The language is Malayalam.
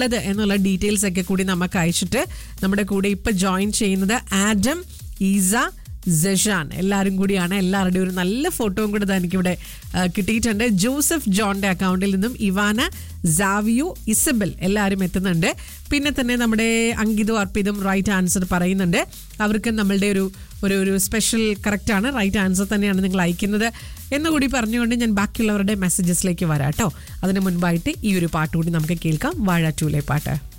ഉള്ളത് എന്നുള്ള ഡീറ്റെയിൽസ് ഒക്കെ കൂടി നമുക്ക് അയച്ചിട്ട് നമ്മുടെ കൂടെ ഇപ്പൊ ജോയിൻ ചെയ്യുന്നത് ആഡം ഈസ ജഷാൻ എല്ലാവരും കൂടിയാണ് എല്ലാവരുടെയും ഒരു നല്ല ഫോട്ടോയും കൂടെ ദാ എനിക്കിവിടെ ആ, കിട്ടിയിട്ടുണ്ട് ജോസഫ് ജോണിന്റെ അക്കൗണ്ടിൽ നിന്നും ഇവാന സാവിയോ ഇസബൽ എല്ലാവരും എത്തുന്നുണ്ട് പിന്നെ തന്നെ നമ്മുടെ അങ്കിതും അർപ്പിതും റൈറ്റ് ആൻസർ പറയുന്നുണ്ട് അവർക്ക് നമ്മളുടെ ഒരു ഒരു ഒരു സ്പെഷ്യൽ കറക്റ്റ് ആണ് റൈറ്റ് ആൻസർ തന്നെയാണ് നിങ്ങൾ അയക്കുന്നത് എന്നുകൂടി പറഞ്ഞുകൊണ്ട് ഞാൻ ബാക്കിയുള്ളവരുടെ മെസ്സേജസിലേക്ക് വരാം കേട്ടോ അതിന് മുൻപായിട്ട് ഈ ഒരു പാട്ട് കൂടി നമുക്ക് കേൾക്കാം വാഴ ടൂലെ പാട്ട്